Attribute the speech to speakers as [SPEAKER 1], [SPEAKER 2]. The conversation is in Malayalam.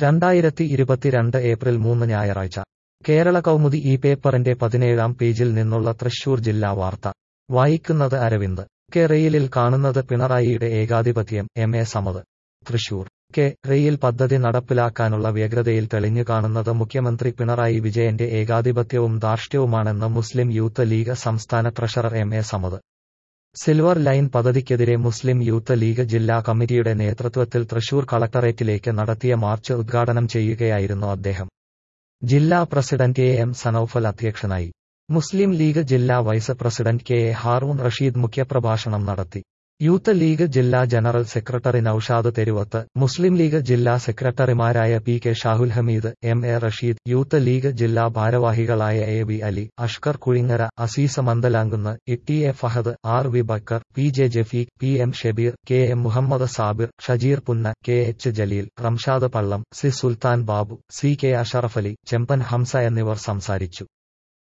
[SPEAKER 1] രണ്ടായിരത്തി ഇരുപത്തിരണ്ട് ഏപ്രിൽ മൂന്ന് ഞായറാഴ്ച കേരള കൗമുദി ഈ പേപ്പറിന്റെ പതിനേഴാം പേജിൽ നിന്നുള്ള തൃശൂർ ജില്ലാ വാർത്ത വായിക്കുന്നത് അരവിന്ദ് കെ റെയിലിൽ കാണുന്നത് പിണറായിയുടെ ഏകാധിപത്യം M A Samad Thrissur K rail പദ്ധതി നടപ്പിലാക്കാനുള്ള വ്യഗ്രതയിൽ തെളിഞ്ഞു കാണുന്നത് മുഖ്യമന്ത്രി പിണറായി വിജയന്റെ ഏകാധിപത്യവും ധാർഷ്ട്യവുമാണെന്ന് മുസ്ലിം യൂത്ത് ലീഗ് സംസ്ഥാന treasurer M A Samad silver line പദ്ധതിക്കെതിരെ മുസ്ലിം യൂത്ത് ലീഗ് ജില്ലാ കമ്മിറ്റിയുടെ നേതൃത്വത്തിൽ തൃശൂർ കളക്ടറേറ്റിലേക്ക് നടത്തിയ മാർച്ച് ഉദ്ഘാടനം ചെയ്യുകയായിരുന്നു അദ്ദേഹം ജില്ലാ പ്രസിഡന്റ് എ എം സനൌഫൽ അധ്യക്ഷനായി മുസ്ലിം ലീഗ് ജില്ലാ vice president K A Haroon Rasheed മുഖ്യപ്രഭാഷണം നടത്തി യൂത്ത് ലീഗ് ജില്ലാ general secretary Noushad Theruvath Muslim league ജില്ലാ സെക്രട്ടറിമാരായ P K Shahul Hameed M A Rasheed youth league ജില്ലാ ഭാരവാഹികളായ A V Ali Ashkar Kuzhingara Aziz Mandalamkunnu E A Fahad R V Bakkar P J Jafeeq P M Shabeer K M Muhammad Sabir Shajeer Punna K H Jaleel Ramshad Pallam C Sultan Babu C K Ashrafali Chemban Hamza എന്നിവർ സംസാരിച്ചു